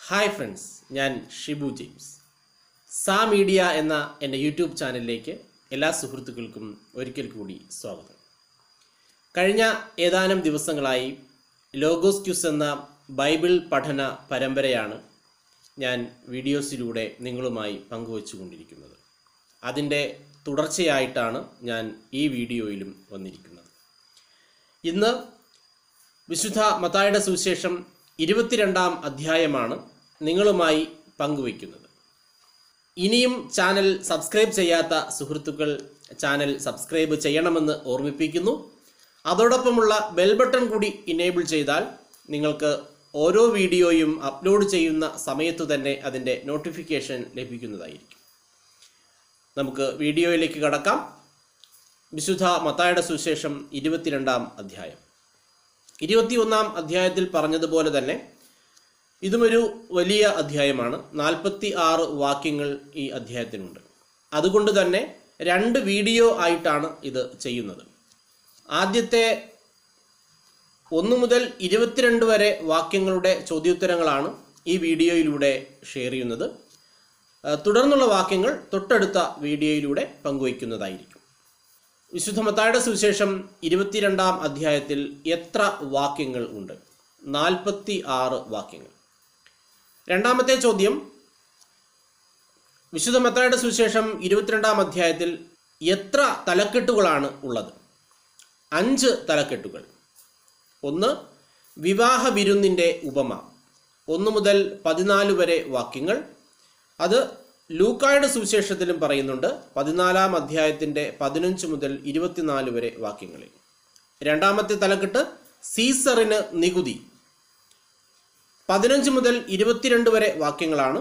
hi friends ഞാൻ Shibu James സാ media എന്ന എൻ്റെ യൂട്യൂബ് ചാനലിലേക്ക് എല്ലാ സുഹൃത്തുക്കൾക്കും ഒരിക്കൽ കൂടി സ്വാഗതം കഴിഞ്ഞ ഏതാനും ദിവസങ്ങളായി ലോഗോസ് ക്യൂസ് എന്ന ബൈബിൾ പഠന പരമ്പരയാണ് ഞാൻ വീഡിയോസിലൂടെ നിങ്ങളുമായി പങ്കുവച്ചുകൊണ്ടിരിക്കുന്നത് അതിൻ്റെ തുടർച്ചയായിട്ടാണ് ഞാൻ ഈ വീഡിയോയിലും വന്നിരിക്കുന്നത് ഇന്ന് വിശുദ്ധ മത്തായുടെ സുവിശേഷം ഇരുപത്തിരണ്ടാം അധ്യായമാണ് നിങ്ങളുമായി പങ്കുവയ്ക്കുന്നത് ഇനിയും ചാനൽ സബ്സ്ക്രൈബ് ചെയ്യാത്ത സുഹൃത്തുക്കൾ ചാനൽ സബ്സ്ക്രൈബ് ചെയ്യണമെന്ന് ഓർമ്മിപ്പിക്കുന്നു അതോടൊപ്പമുള്ള ബെൽ ബട്ടൺ കൂടി ഇനേബിൾ ചെയ്താൽ നിങ്ങൾക്ക് ഓരോ വീഡിയോയും അപ്ലോഡ് ചെയ്യുന്ന സമയത്തു തന്നെ അതിൻ്റെ നോട്ടിഫിക്കേഷൻ ലഭിക്കുന്നതായിരിക്കും നമുക്ക് വീഡിയോയിലേക്ക് കടക്കാം വിശുദ്ധ മത്തായുടെ സുവിശേഷം ഇരുപത്തിരണ്ടാം അധ്യായം ഇരുപത്തിയൊന്നാം അധ്യായത്തിൽ പറഞ്ഞതുപോലെ തന്നെ ഇതുമൊരു വലിയ അധ്യായമാണ് നാൽപ്പത്തി ആറ് വാക്യങ്ങൾ ഈ അധ്യായത്തിനുണ്ട് അതുകൊണ്ട് തന്നെ രണ്ട് വീഡിയോ ആയിട്ടാണ് ഇത് ചെയ്യുന്നത് ആദ്യത്തെ ഒന്ന് മുതൽ ഇരുപത്തിരണ്ട് വരെ വാക്യങ്ങളുടെ ചോദ്യോത്തരങ്ങളാണ് ഈ വീഡിയോയിലൂടെ ഷെയർ ചെയ്യുന്നത് ആ, തുടർന്നുള്ള വാക്യങ്ങൾ തൊട്ടടുത്ത വീഡിയോയിലൂടെ പങ്കുവയ്ക്കുന്നതായിരിക്കും വിശുദ്ധ മത്തായുടെ സുവിശേഷം ഇരുപത്തിരണ്ടാം അധ്യായത്തിൽ എത്ര വാക്യങ്ങൾ ഉണ്ട് നാൽപ്പത്തി ആറ് വാക്യങ്ങൾ രണ്ടാമത്തെ ചോദ്യം വിശുദ്ധ മത്തായുടെ സുവിശേഷം ഇരുപത്തിരണ്ടാം അധ്യായത്തിൽ എത്ര തലക്കെട്ടുകളാണ് ഉള്ളത് അഞ്ച് തലക്കെട്ടുകൾ ഒന്ന് വിവാഹ വിരുന്നിൻ്റെ ഉപമ ഒന്ന് മുതൽ പതിനാല് വരെ വാക്യങ്ങൾ അത് ലൂക്കായുടെ സുവിശേഷത്തിലും പറയുന്നുണ്ട് പതിനാലാം അധ്യായത്തിൻ്റെ പതിനഞ്ച് മുതൽ ഇരുപത്തിനാല് വരെ വാക്യങ്ങളിൽ രണ്ടാമത്തെ തലക്കെട്ട് സീസറിന് നികുതി പതിനഞ്ച് മുതൽ ഇരുപത്തിരണ്ട് വരെ വാക്യങ്ങളാണ്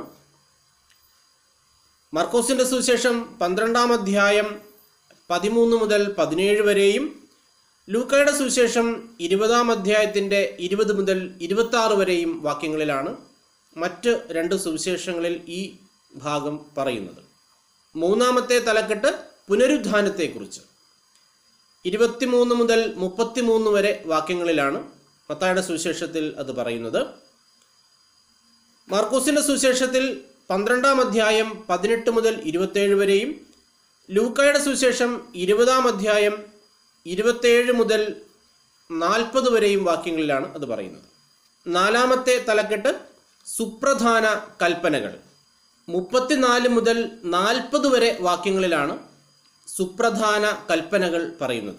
മർക്കോസിന്റെ സുവിശേഷം പന്ത്രണ്ടാം അധ്യായം പതിമൂന്ന് മുതൽ പതിനേഴ് വരെയും ലൂക്കയുടെ സുവിശേഷം ഇരുപതാം അധ്യായത്തിൻ്റെ ഇരുപത് മുതൽ ഇരുപത്തി ആറ് വരെയും വാക്യങ്ങളിലാണ് മറ്റ് രണ്ട് സുവിശേഷങ്ങളിൽ ഈ ഭാഗം പറയുന്നത് മൂന്നാമത്തെ തലക്കെട്ട് പുനരുദ്ധാനത്തെക്കുറിച്ച് ഇരുപത്തിമൂന്ന് മുതൽ മുപ്പത്തിമൂന്ന് വരെ വാക്യങ്ങളിലാണ് മത്തായുടെ സുവിശേഷത്തിൽ അത് പറയുന്നത് മാർക്കോസിന്റെ സുവിശേഷത്തിൽ പന്ത്രണ്ടാം അധ്യായം പതിനെട്ട് മുതൽ ഇരുപത്തേഴ് വരെയും ലൂക്കായുടെ സുവിശേഷം ഇരുപതാം അധ്യായം ഇരുപത്തേഴ് മുതൽ നാൽപ്പത് വരെയും വാക്യങ്ങളിലാണ് അത് പറയുന്നത് നാലാമത്തെ തലക്കെട്ട് സുപ്രധാന കൽപ്പനകൾ മുപ്പത്തിനാല് മുതൽ നാൽപ്പത് വരെ വാക്യങ്ങളിലാണ് സുപ്രധാന കൽപ്പനകൾ പറയുന്നത്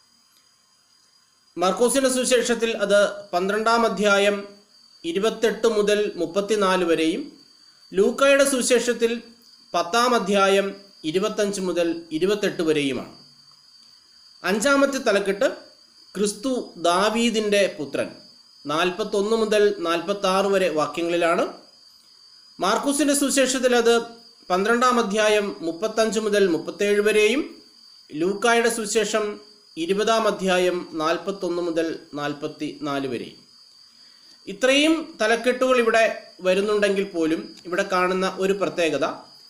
മാർക്കോസിന്റെ സുവിശേഷത്തിൽ അത് പന്ത്രണ്ടാം അധ്യായം ഇരുപത്തെട്ട് മുതൽ മുപ്പത്തിനാല് വരെയും ലൂക്കായുടെ സുവിശേഷത്തിൽ പത്താം അധ്യായം ഇരുപത്തഞ്ച് മുതൽ ഇരുപത്തെട്ട് വരെയുമാണ് അഞ്ചാമത്തെ തലക്കെട്ട് ക്രിസ്തു ദാവീദിൻ്റെ പുത്രൻ നാൽപ്പത്തൊന്ന് മുതൽ നാൽപ്പത്തി ആറ് വരെ വാക്യങ്ങളിലാണ് മാർക്കൂസിൻ്റെ സുവിശേഷത്തിൽ അത് പന്ത്രണ്ടാം അധ്യായം മുപ്പത്തഞ്ച് മുതൽ മുപ്പത്തേഴ് വരെയും ലൂക്കായുടെ സുവിശേഷം ഇരുപതാം അധ്യായം നാൽപ്പത്തൊന്ന് മുതൽ നാൽപ്പത്തി നാല് വരെയും ഇത്രയും തലക്കെട്ടുകൾ ഇവിടെ വരുന്നുണ്ടെങ്കിൽ പോലും ഇവിടെ കാണുന്ന ഒരു പ്രത്യേകത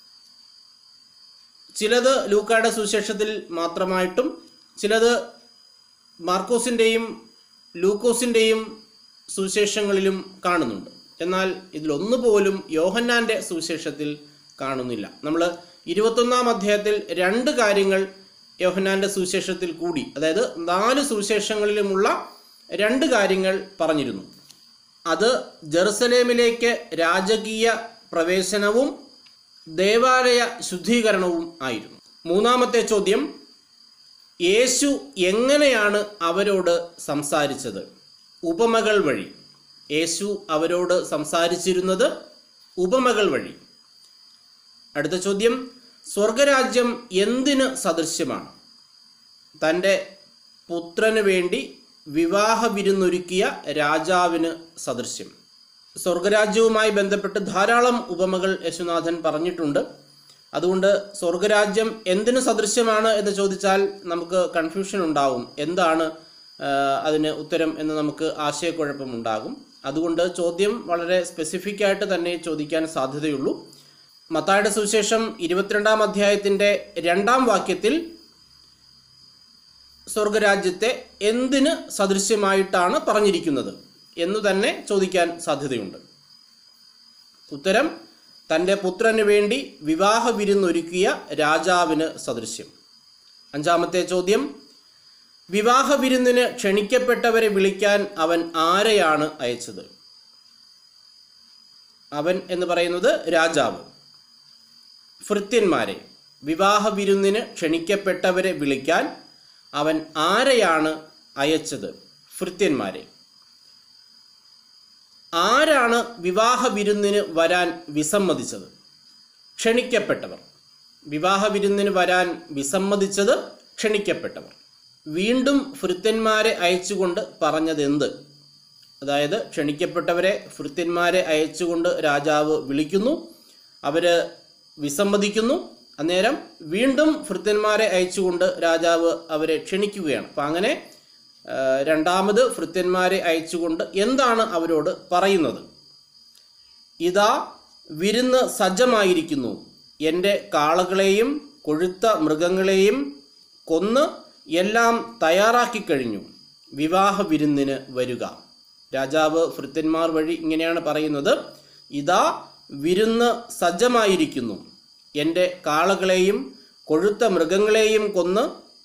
ചിലത് ലൂക്കായുടെ സുവിശേഷത്തിൽ മാത്രമായിട്ടും ചിലത് മാർക്കോസിൻ്റെയും ലൂക്കോസിൻ്റെയും സുവിശേഷങ്ങളിലും കാണുന്നുണ്ട് എന്നാൽ ഇതിലൊന്നു പോലും യോഹന്നാൻ്റെ സുവിശേഷത്തിൽ കാണുന്നില്ല നമ്മൾ ഇരുപത്തൊന്നാം അധ്യായത്തിൽ രണ്ട് കാര്യങ്ങൾ യോഹന്നാൻ്റെ സുവിശേഷത്തിൽ കൂടി അതായത് നാല് സുവിശേഷങ്ങളിലുമുള്ള രണ്ട് കാര്യങ്ങൾ പറഞ്ഞിരുന്നു അത് ജെറുസലേമിലേക്ക് രാജകീയ പ്രവേശനവും ദേവാലയ ശുദ്ധീകരണവും ആയിരുന്നു മൂന്നാമത്തെ ചോദ്യം യേശു എങ്ങനെയാണ് അവരോട് സംസാരിച്ചത് ഉപമകൾ വഴി യേശു അവരോട് സംസാരിച്ചിരുന്നത് ഉപമകൾ വഴി അടുത്ത ചോദ്യം സ്വർഗരാജ്യം എന്തിന് സദൃശ്യമാണ് തൻ്റെ പുത്രന് വേണ്ടി വിവാഹ വിരുന്നൊരുക്കിയ രാജാവിന് സദൃശ്യം സ്വർഗരാജ്യവുമായി ബന്ധപ്പെട്ട് ധാരാളം ഉപമകൾ യേശുനാഥൻ പറഞ്ഞിട്ടുണ്ട് അതുകൊണ്ട് സ്വർഗരാജ്യം എന്തിനു സദൃശ്യമാണ് എന്ന് ചോദിച്ചാൽ നമുക്ക് കൺഫ്യൂഷൻ ഉണ്ടാവും എന്താണ് ആ, അതിന് ഉത്തരം എന്ന് നമുക്ക് ആശയക്കുഴപ്പമുണ്ടാകും അതുകൊണ്ട് ചോദ്യം വളരെ സ്പെസിഫിക് ആയിട്ട് തന്നെ ചോദിക്കാൻ സാധ്യതയുള്ളൂ മത്തായുടെ സുവിശേഷം ഇരുപത്തിരണ്ടാം അധ്യായത്തിൻ്റെ രണ്ടാം വാക്യത്തിൽ സ്വർഗരാജ്യത്തെ എന്തിന് സദൃശ്യമായിട്ടാണ് പറഞ്ഞിരിക്കുന്നത് എന്ന് തന്നെ ചോദിക്കാൻ സാധ്യതയുണ്ട് ഉത്തരം തൻ്റെ പുത്രന് വേണ്ടി വിവാഹ വിരുന്നൊരുക്കിയ രാജാവിന് സദൃശ്യം അഞ്ചാമത്തെ ചോദ്യം വിവാഹ വിരുന്നിന് ക്ഷണിക്കപ്പെട്ടവരെ വിളിക്കാൻ അവൻ ആരെയാണ് അയച്ചത് അവൻ എന്ന് പറയുന്നത് രാജാവ് ഭൃത്യന്മാരെ വിവാഹ വിരുന്നിന് ക്ഷണിക്കപ്പെട്ടവരെ വിളിക്കാൻ അവൻ ആരെയാണ് അയച്ചത് ഭൃത്യന്മാരെ ആരാണ് വിവാഹ വിരുന്നിന് വരാൻ വിസമ്മതിച്ചത് ക്ഷണിക്കപ്പെട്ടവർ വിവാഹ വിരുന്നിന് വരാൻ വിസമ്മതിച്ചത് ക്ഷണിക്കപ്പെട്ടവർ വീണ്ടും ഭൃത്യന്മാരെ അയച്ചുകൊണ്ട് പറഞ്ഞതെന്ത് അതായത് ക്ഷണിക്കപ്പെട്ടവരെ ഭൃത്യന്മാരെ അയച്ചുകൊണ്ട് രാജാവ് വിളിക്കുന്നു അവർ വിസമ്മതിക്കുന്നു അന്നേരം വീണ്ടും ഭൃത്യന്മാരെ അയച്ചുകൊണ്ട് രാജാവ് അവരെ ക്ഷണിക്കുകയാണ് അപ്പം അങ്ങനെ ആ, രണ്ടാമത് ഭൃത്യന്മാരെ അയച്ചുകൊണ്ട് എന്താണ് അവരോട് പറയുന്നത് ഇതാ വിരുന്ന് സജ്ജമായിരിക്കുന്നു എൻ്റെ കാളകളെയും കൊഴുത്ത മൃഗങ്ങളെയും കൊന്ന് എല്ലാം തയ്യാറാക്കി കഴിഞ്ഞു വിവാഹ വിരുന്നിന് വരിക രാജാവ് ഭൃത്യന്മാർ വഴി ഇങ്ങനെയാണ് പറയുന്നത് ഇതാ വിരുന്ന് സജ്ജമായിരിക്കുന്നു എൻ്റെ കാളകളെയും കൊഴുത്ത മൃഗങ്ങളെയും കൊന്ന്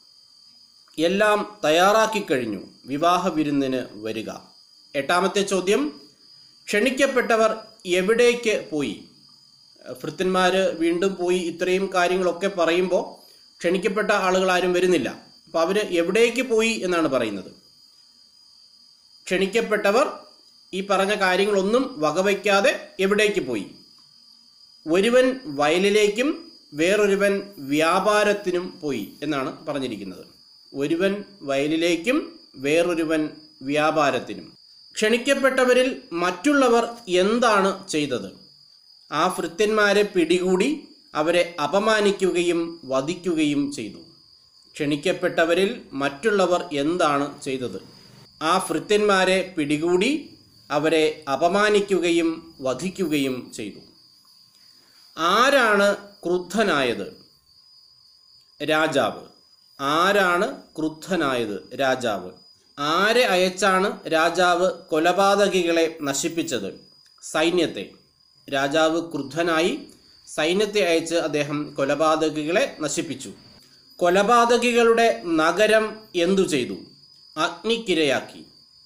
എല്ലാം തയ്യാറാക്കി കഴിഞ്ഞു വിവാഹ വിരുന്നിന് വരിക എട്ടാമത്തെ ചോദ്യം ക്ഷണിക്കപ്പെട്ടവർ എവിടേക്ക് പോയി ഭൃത്യന്മാർ വീണ്ടും പോയി ഇത്രയും കാര്യങ്ങളൊക്കെ പറയുമ്പോൾ ക്ഷണിക്കപ്പെട്ട ആളുകൾ ആരും വരുന്നില്ല അപ്പോൾ അവർ എവിടേക്ക് പോയി എന്നാണ് പറയുന്നത് ക്ഷണിക്കപ്പെട്ടവർ ഈ പറഞ്ഞ കാര്യങ്ങളൊന്നും വകവയ്ക്കാതെ എവിടേക്ക് പോയി ഒരുവൻ വയലിലേക്കും വേറൊരുവൻ വ്യാപാരത്തിനും പോയി എന്നാണ് പറഞ്ഞിരിക്കുന്നത് ഒരുവൻ വയലിലേക്കും വേറൊരുവൻ വ്യാപാരത്തിനും ക്ഷണിക്കപ്പെട്ടവരിൽ മറ്റുള്ളവർ എന്താണ് ചെയ്തത് ആ ഭൃത്യന്മാരെ പിടികൂടി അവരെ അപമാനിക്കുകയും വധിക്കുകയും ചെയ്തു ക്ഷണിക്കപ്പെട്ടവരിൽ മറ്റുള്ളവർ എന്താണ് ചെയ്തത് ആ ഭൃത്യന്മാരെ പിടികൂടി അവരെ അപമാനിക്കുകയും വധിക്കുകയും ചെയ്തു ആരാണ് ക്രുദ്ധനായത് രാജാവ് ആരാണ് ക്രുദ്ധനായത് രാജാവ് ആരെ അയച്ചാണ് രാജാവ് കൊലപാതകികളെ നശിപ്പിച്ചത് സൈന്യത്തെ രാജാവ് ക്രുദ്ധനായി സൈന്യത്തെ അയച്ച് അദ്ദേഹം കൊലപാതകികളെ നശിപ്പിച്ചു കൊലപാതകികളുടെ നഗരം എന്തു ചെയ്തു അഗ്നിക്കിരയാക്കി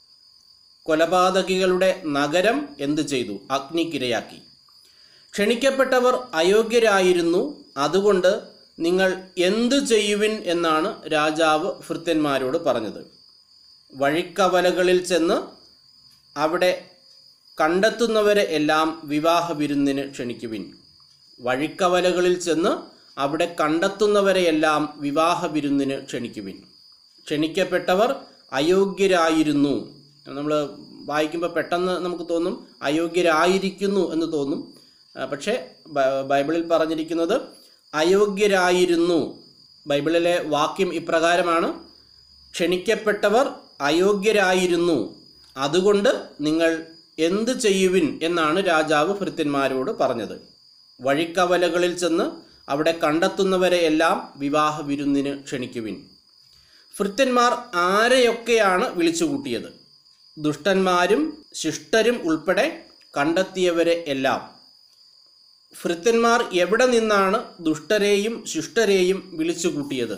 കൊലപാതകികളുടെ നഗരം എന്തു ചെയ്തു അഗ്നിക്കിരയാക്കി ക്ഷണിക്കപ്പെട്ടവർ അയോഗ്യരായിരുന്നു അതുകൊണ്ട് നിങ്ങൾ എന്തു ചെയ്യുവിൻ എന്നാണ് രാജാവ് ഭൃത്യന്മാരോട് പറഞ്ഞത് വഴിക്കവലകളിൽ ചെന്ന് അവിടെ കണ്ടെത്തുന്നവരെ എല്ലാം വിവാഹ വിരുന്നിന് ക്ഷണിക്കുവിൻ വഴിക്കവലകളിൽ ചെന്ന് അവിടെ കണ്ടെത്തുന്നവരെയെല്ലാം വിവാഹ വിരുന്നിന് ക്ഷണിക്കുവിൻ ക്ഷണിക്കപ്പെട്ടവർ അയോഗ്യരായിരുന്നു നമ്മൾ വായിക്കുമ്പോൾ പെട്ടെന്ന് നമുക്ക് തോന്നും അയോഗ്യരായിരിക്കുന്നു എന്ന് തോന്നും ആ, പക്ഷേ ബ- ബൈബിളിൽ പറഞ്ഞിരിക്കുന്നത് അയോഗ്യരായിരുന്നു ബൈബിളിലെ വാക്യം ഇപ്രകാരമാണ് ക്ഷണിക്കപ്പെട്ടവർ അയോഗ്യരായിരുന്നു അതുകൊണ്ട് നിങ്ങൾ എന്ത് ചെയ്യുവിൻ എന്നാണ് രാജാവ് ഭൃത്യന്മാരോട് പറഞ്ഞത് വഴിക്കവലകളിൽ ചെന്ന് അവിടെ കണ്ടെത്തുന്നവരെ എല്ലാം വിവാഹ വിരുന്നിന് ക്ഷണിക്കുവിൻ ഭൃത്യന്മാർ ആരെയൊക്കെയാണ് വിളിച്ചുകൂട്ടിയത് ദുഷ്ടന്മാരും ശിഷ്ടരും ഉൾപ്പെടെ കണ്ടെത്തിയവരെ എല്ലാം ഭൃത്യന്മാർ എവിടെ നിന്നാണ് ദുഷ്ടരെയും ശിഷ്ടരെയും വിളിച്ചുകൂട്ടിയത്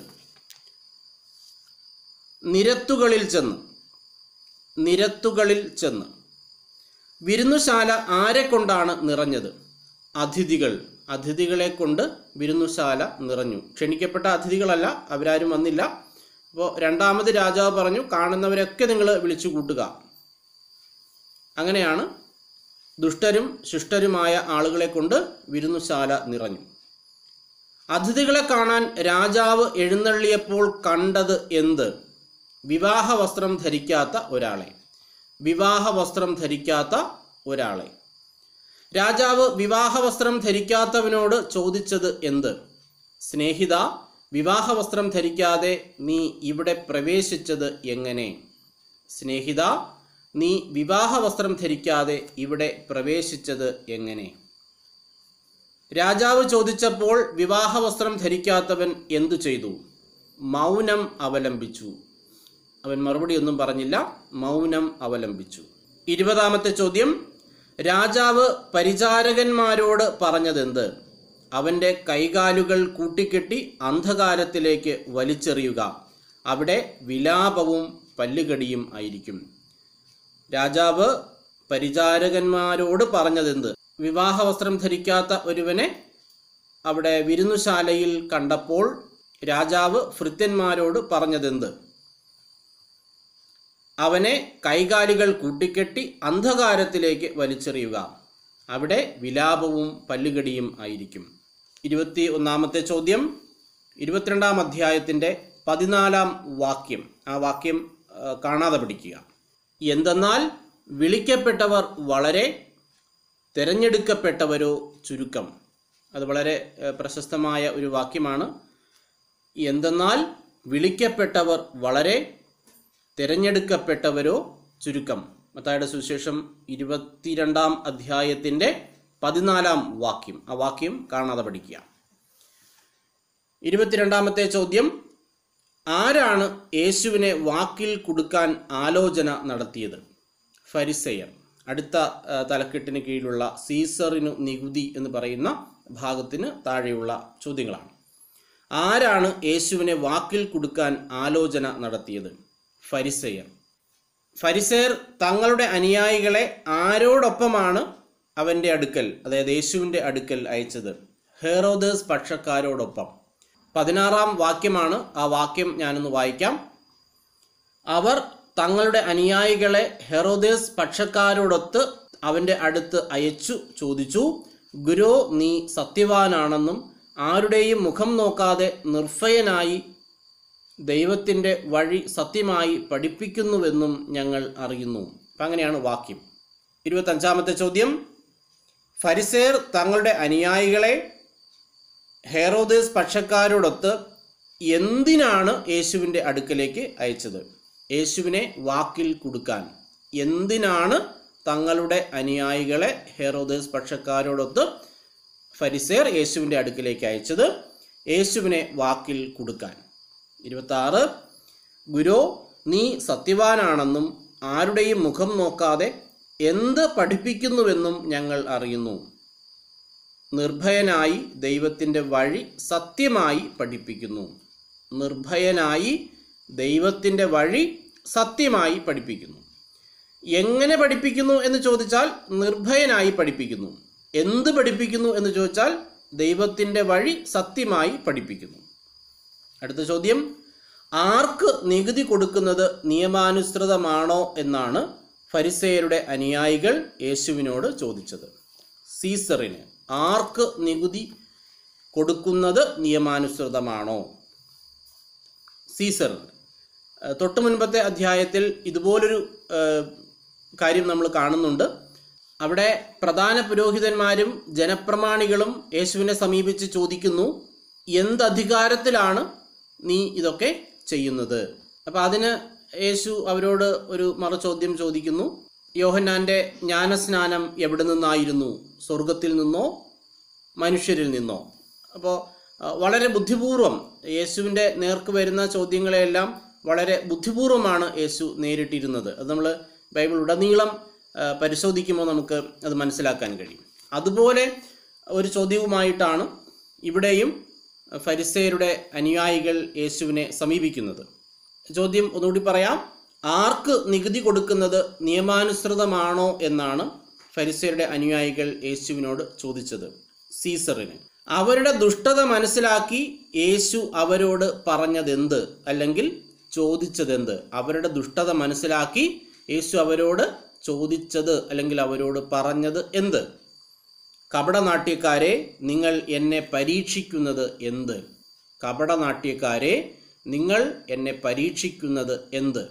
നിരത്തുകളിൽ ചെന്ന് നിരത്തുകളിൽ ചെന്ന് വിരുന്നുശാല ആരെ കൊണ്ടാണ് നിറഞ്ഞത് അതിഥികൾ അതിഥികളെ കൊണ്ട് വിരുന്നുശാല നിറഞ്ഞു ക്ഷണിക്കപ്പെട്ട അതിഥികളല്ല അവരാരും വന്നില്ല അപ്പോൾ രണ്ടാമത് രാജാവ് പറഞ്ഞു കാണുന്നവരൊക്കെ നിങ്ങൾ വിളിച്ചു കൂട്ടുക അങ്ങനെയാണ് ദുഷ്ടരും ശിഷ്ടരുമായ ആളുകളെ കൊണ്ട് വിരുന്നുശാല നിറഞ്ഞു അതിഥികളെ കാണാൻ രാജാവ് എഴുന്നള്ളിയപ്പോൾ കണ്ടത് എന്ത് വിവാഹ വസ്ത്രം ധരിക്കാത്ത ഒരാളെ വിവാഹ വസ്ത്രം ധരിക്കാത്ത ഒരാളെ രാജാവ് വിവാഹ വസ്ത്രം ധരിക്കാത്തവനോട് ചോദിച്ചത് എന്ത് സ്നേഹിത വിവാഹ വസ്ത്രം ധരിക്കാതെ നീ ഇവിടെ പ്രവേശിച്ചത് എങ്ങനെ സ്നേഹിത നീ വിവാഹ വസ്ത്രം ധരിക്കാതെ ഇവിടെ പ്രവേശിച്ചത് എങ്ങനെ രാജാവ് ചോദിച്ചപ്പോൾ വിവാഹ വസ്ത്രം ധരിക്കാത്തവൻ എന്തു ചെയ്തു മൗനം അവലംബിച്ചു അവൻ മറുപടി ഒന്നും പറഞ്ഞില്ല മൗനം അവലംബിച്ചു ഇരുപതാമത്തെ ചോദ്യം രാജാവ് പരിചാരകന്മാരോട് പറഞ്ഞതെന്ത് അവൻ്റെ കൈകാലുകൾ കൂട്ടിക്കെട്ടി അന്ധകാരത്തിലേക്ക് വലിച്ചെറിയുക അവിടെ വിലാപവും പല്ലുകടിയും ആയിരിക്കും രാജാവ് പരിചാരകന്മാരോട് പറഞ്ഞതെന്ത് വിവാഹ വസ്ത്രം ധരിക്കാത്ത ഒരുവനെ അവിടെ വിരുന്നുശാലയിൽ കണ്ടപ്പോൾ രാജാവ് ഭൃത്യന്മാരോട് പറഞ്ഞതെന്ത് അവനെ കൈകാലുകൾ കൂട്ടിക്കെട്ടി അന്ധകാരത്തിലേക്ക് വലിച്ചെറിയുക അവിടെ വിലാപവും പല്ലുകടിയും ആയിരിക്കും ഇരുപത്തി ഒന്നാമത്തെ ചോദ്യം ഇരുപത്തിരണ്ടാം അധ്യായത്തിൻ്റെ പതിനാലാം വാക്യം ആ വാക്യം ആ, കാണാതെ പഠിക്കുക എന്തെന്നാൽ വിളിക്കപ്പെട്ടവർ വളരെ തിരഞ്ഞെടുക്കപ്പെട്ടവരോ ചുരുക്കം അത് വളരെ ഏ, പ്രശസ്തമായ ഒരു വാക്യമാണ് എന്തെന്നാൽ വിളിക്കപ്പെട്ടവർ വളരെ തിരഞ്ഞെടുക്കപ്പെട്ടവരോ ചുരുക്കം മത്തായുടെ സുവിശേഷം ഇരുപത്തിരണ്ടാം അധ്യായത്തിൻ്റെ പതിനാലാം വാക്യം ആ വാക്യം കാണാതെ പഠിക്കുക ഇരുപത്തിരണ്ടാമത്തെ ചോദ്യം ആരാണ് യേശുവിനെ വാക്കിൽ കൊടുക്കാൻ ആലോചന നടത്തിയത് ഫരിസെയർ അടുത്ത ആ, തലക്കെട്ടിന് കീഴിലുള്ള സീസറിനു നികുതി എന്ന് പറയുന്ന ഭാഗത്തിന് താഴെയുള്ള ചോദ്യങ്ങളാണ് ആരാണ് യേശുവിനെ വാക്കിൽ കൊടുക്കാൻ ആലോചന നടത്തിയത് ഫരിസെയർ ഫരിസേർ തങ്ങളുടെ അനുയായികളെ ആരോടൊപ്പമാണ് അവൻ്റെ അടുക്കൽ അതായത് യേശുവിൻ്റെ അടുക്കൽ അയച്ചത് ഹെറോദേസ് പക്ഷക്കാരോടൊപ്പം പതിനാറാം വാക്യമാണ് ആ വാക്യം ഞാനൊന്ന് വായിക്കാം അവർ തങ്ങളുടെ അനുയായികളെ ഹെറോദേസ് പക്ഷക്കാരോടൊത്ത് അവൻ്റെ അടുത്ത് അയച്ചു ചോദിച്ചു ഗുരു നീ സത്യവാനാണെന്നും ആരുടെയും മുഖം നോക്കാതെ നിർഭയനായി ദൈവത്തിൻ്റെ വഴി സത്യമായി പഠിപ്പിക്കുന്നുവെന്നും ഞങ്ങൾ അറിയുന്നു അപ്പം അങ്ങനെയാണ് വാക്യം ഇരുപത്തഞ്ചാമത്തെ ചോദ്യം ഫരിസേർ തങ്ങളുടെ അനുയായികളെ ഹെറോദേസ് പക്ഷക്കാരോടൊത്ത് എന്തിനാണ് യേശുവിൻ്റെ അടുക്കലേക്ക് അയച്ചത് യേശുവിനെ വാക്കിൽ കൊടുക്കാൻ എന്തിനാണ് തങ്ങളുടെ അനുയായികളെ ഹെറോദേസ് പക്ഷക്കാരോടൊത്ത് ഫരിസേർ യേശുവിൻ്റെ അടുക്കിലേക്ക് അയച്ചത് യേശുവിനെ വാക്കിൽ കൊടുക്കാൻ ഇരുപത്താറ് ഗുരു നീ സത്യവാനാണെന്നും ആരുടെയും മുഖം നോക്കാതെ എന്ത് പഠിപ്പിക്കുന്നുവെന്നും ഞങ്ങൾ അറിയുന്നു നിർഭയനായി ദൈവത്തിൻ്റെ വഴി സത്യമായി പഠിപ്പിക്കുന്നു നിർഭയനായി ദൈവത്തിൻ്റെ വഴി സത്യമായി പഠിപ്പിക്കുന്നു എങ്ങനെ പഠിപ്പിക്കുന്നു എന്ന് ചോദിച്ചാൽ നിർഭയനായി പഠിപ്പിക്കുന്നു എന്ത് പഠിപ്പിക്കുന്നു എന്ന് ചോദിച്ചാൽ ദൈവത്തിൻ്റെ വഴി സത്യമായി പഠിപ്പിക്കുന്നു അടുത്ത ചോദ്യം ആർക്ക് നികുതി കൊടുക്കുന്നത് നിയമാനുസൃതമാണോ എന്നാണ് ഫരിസേയരുടെ അനുയായികൾ യേശുവിനോട് ചോദിച്ചത് സീസറിന് ആർക്ക് നികുതി കൊടുക്കുന്നത് നിയമാനുസൃതമാണോ സീസറിന് ഏഹ് തൊട്ട് മുൻപത്തെ അധ്യായത്തിൽ ഇതുപോലൊരു ഏഹ്, കാര്യം നമ്മൾ കാണുന്നുണ്ട് അവിടെ പ്രധാന പുരോഹിതന്മാരും ജനപ്രമാണികളും യേശുവിനെ സമീപിച്ച് ചോദിക്കുന്നു എന്ത് അധികാരത്തിലാണ് നീ ഇതൊക്കെ ചെയ്യുന്നത് അപ്പോൾ അതിന് യേശു അവരോട് ഒരു മറുചോദ്യം ചോദിക്കുന്നു യോഹന്നാൻ്റെ ജ്ഞാനസ്നാനം എവിടെ നിന്നായിരുന്നു സ്വർഗത്തിൽ നിന്നോ മനുഷ്യരിൽ നിന്നോ അപ്പോൾ വളരെ ബുദ്ധിപൂർവം യേശുവിൻ്റെ നേർക്ക് വരുന്ന ചോദ്യങ്ങളെല്ലാം വളരെ ബുദ്ധിപൂർവമാണ് യേശു നേരിട്ടിരുന്നത് അത് നമ്മൾ ബൈബിൾ ഉടനീളം ആ, പരിശോധിക്കുമ്പോൾ നമുക്ക് അത് മനസ്സിലാക്കാൻ കഴിയും അതുപോലെ ഒരു ചോദ്യവുമായിട്ടാണ് ഇവിടെയും ഫരിസേരുടെ അനുയായികൾ യേശുവിനെ സമീപിക്കുന്നത് ചോദ്യം ഒന്നുകൂടി പറയാം ആർക്ക് നികുതി കൊടുക്കുന്നത് നിയമാനുസൃതമാണോ എന്നാണ് ഫരിസേരുടെ അനുയായികൾ യേശുവിനോട് ചോദിച്ചത് സീസറിന് അവരുടെ ദുഷ്ടത മനസ്സിലാക്കി യേശു അവരോട് പറഞ്ഞതെന്ത് അല്ലെങ്കിൽ ചോദിച്ചതെന്ത് അവരുടെ ദുഷ്ടത മനസ്സിലാക്കി യേശു അവരോട് ചോദിച്ചത് അല്ലെങ്കിൽ അവരോട് പറഞ്ഞത് എന്ത് കപടനാട്യക്കാരെ നിങ്ങൾ എന്നെ പരീക്ഷിക്കുന്നത് എന്ത് കപടനാട്യക്കാരെ നിങ്ങൾ എന്നെ പരീക്ഷിക്കുന്നത് എന്ത്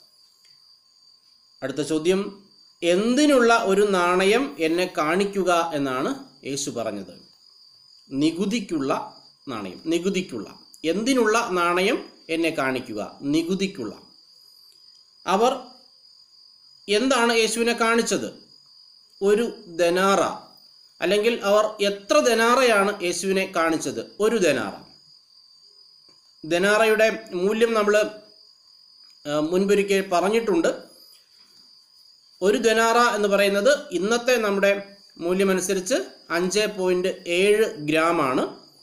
അടുത്ത ചോദ്യം എന്തിനുള്ള ഒരു നാണയം എന്നെ കാണിക്കുക എന്നാണ് യേശു പറഞ്ഞത് നികുതിക്കുള്ള നാണയം നികുതിക്കുള്ള എന്തിനുള്ള നാണയം എന്നെ കാണിക്കുക നികുതിക്കുള്ള അവർ എന്താണ് യേശുവിനെ കാണിച്ചത് ഒരു ദനാറ അല്ലെങ്കിൽ അവർ എത്ര ദനാറയാണ് യേശുവിനെ കാണിച്ചത് ഒരു ദനാറ ദനാറയുടെ മൂല്യം നമ്മൾ മുൻപൊരിക്കൽ പറഞ്ഞിട്ടുണ്ട് ഒരു ധനാറ എന്ന് പറയുന്നത് ഇന്നത്തെ നമ്മുടെ മൂല്യമനുസരിച്ച് അഞ്ച് പോയിൻറ്റ് ഏഴ് ഗ്രാമാണ്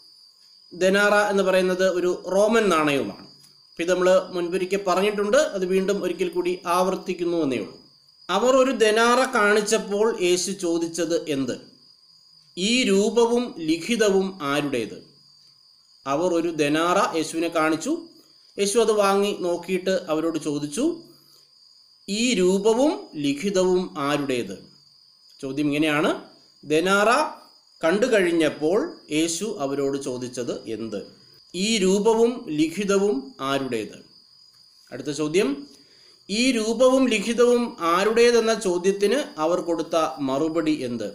ധനാറ എന്ന് പറയുന്നത് ഒരു റോമൻ നാണയവുമാണ് അപ്പം ഇത് നമ്മൾ മുൻപൊരിക്കൽ പറഞ്ഞിട്ടുണ്ട് അത് വീണ്ടും ഒരിക്കൽ കൂടി ആവർത്തിക്കുന്നു എന്നേ ഉള്ളൂ അവർ ഒരു ധനാറ കാണിച്ചപ്പോൾ യേശു ചോദിച്ചത് എന്ത് ഈ രൂപവും ലിഖിതവും ആരുടേത് അവർ ഒരു ധനാറ യേശുവിനെ കാണിച്ചു യേശു അത് വാങ്ങി നോക്കിയിട്ട് അവരോട് ചോദിച്ചു ഈ രൂപവും ലിഖിതവും ആരുടേത് ചോദ്യം ഇങ്ങനെയാണ് ധനാറ കണ്ടു കഴിഞ്ഞപ്പോൾ യേശു അവരോട് ചോദിച്ചത് എന്ത് ഈ രൂപവും ലിഖിതവും ആരുടേത് അടുത്ത ചോദ്യം ഈ രൂപവും ലിഖിതവും ആരുടേതെന്ന ചോദ്യത്തിന് അവർ കൊടുത്ത മറുപടി എന്ത്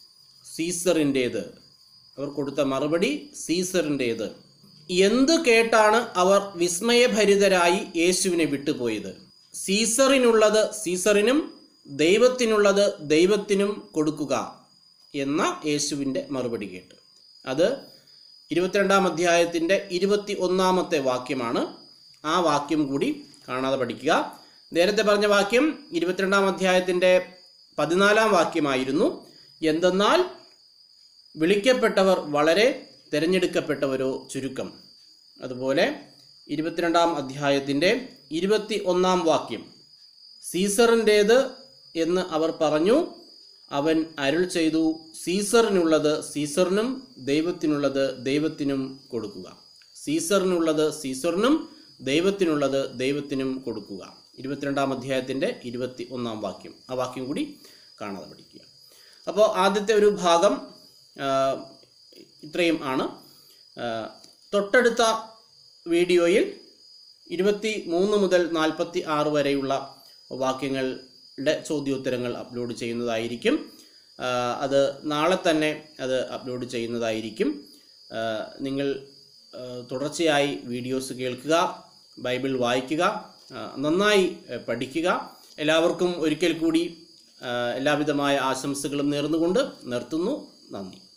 സീസറിൻ്റേത് അവർ കൊടുത്ത മറുപടി സീസറിൻ്റേത് എന്ത് കേട്ടാണ് അവർ വിസ്മയഭരിതരായി യേശുവിനെ വിട്ടുപോയത് സീസറിനുള്ളത് സീസറിനും ദൈവത്തിനുള്ളത് ദൈവത്തിനും കൊടുക്കുക എന്ന യേശുവിൻ്റെ മറുപടി കേട്ട് അത് ഇരുപത്തിരണ്ടാം അധ്യായത്തിൻ്റെ ഇരുപത്തി ഒന്നാമത്തെ വാക്യമാണ് ആ വാക്യം കൂടി കാണാതെ പഠിക്കുക നേരത്തെ പറഞ്ഞ വാക്യം ഇരുപത്തിരണ്ടാം അധ്യായത്തിൻ്റെ പതിനാലാം വാക്യമായിരുന്നു എന്തെന്നാൽ വിളിക്കപ്പെട്ടവർ വളരെ തിരഞ്ഞെടുക്കപ്പെട്ടവരോ ചുരുക്കം അതുപോലെ ഇരുപത്തിരണ്ടാം അധ്യായത്തിൻ്റെ ഇരുപത്തി ഒന്നാം വാക്യം സീസറിൻ്റേത് എന്ന് അവർ പറഞ്ഞു അവൻ അരുൾ ചെയ്തു സീസറിനുള്ളത് സീസറിനും ദൈവത്തിനുള്ളത് ദൈവത്തിനും കൊടുക്കുക സീസറിനുള്ളത് സീസറിനും ദൈവത്തിനുള്ളത് ദൈവത്തിനും കൊടുക്കുക ഇരുപത്തിരണ്ടാം അധ്യായത്തിൻ്റെ ഇരുപത്തി ഒന്നാം വാക്യം ആ വാക്യം കൂടി കാണാതെ പഠിക്കുക അപ്പോൾ ആദ്യത്തെ ഒരു ഭാഗം ആ, ഇത്രയും ആണ് ആ, തൊട്ടടുത്ത വീഡിയോയിൽ ഇരുപത്തി മൂന്ന് മുതൽ നാൽപ്പത്തി ആറ് വരെയുള്ള വാക്യങ്ങളുടെ ചോദ്യോത്തരങ്ങൾ അപ്ലോഡ് ചെയ്യുന്നതായിരിക്കും ആ, അത് നാളെ തന്നെ അത് അപ്ലോഡ് ചെയ്യുന്നതായിരിക്കും ആ, നിങ്ങൾ ആ, തുടർച്ചയായി വീഡിയോസ് കേൾക്കുക ബൈബിൾ വായിക്കുക ആ, നന്നായി ആ, പഠിക്കുക എല്ലാവർക്കും ഒരിക്കൽ കൂടി ആ, എല്ലാവിധമായ ആശംസകളും നേർന്നുകൊണ്ട് നിർത്തുന്നു നന്ദി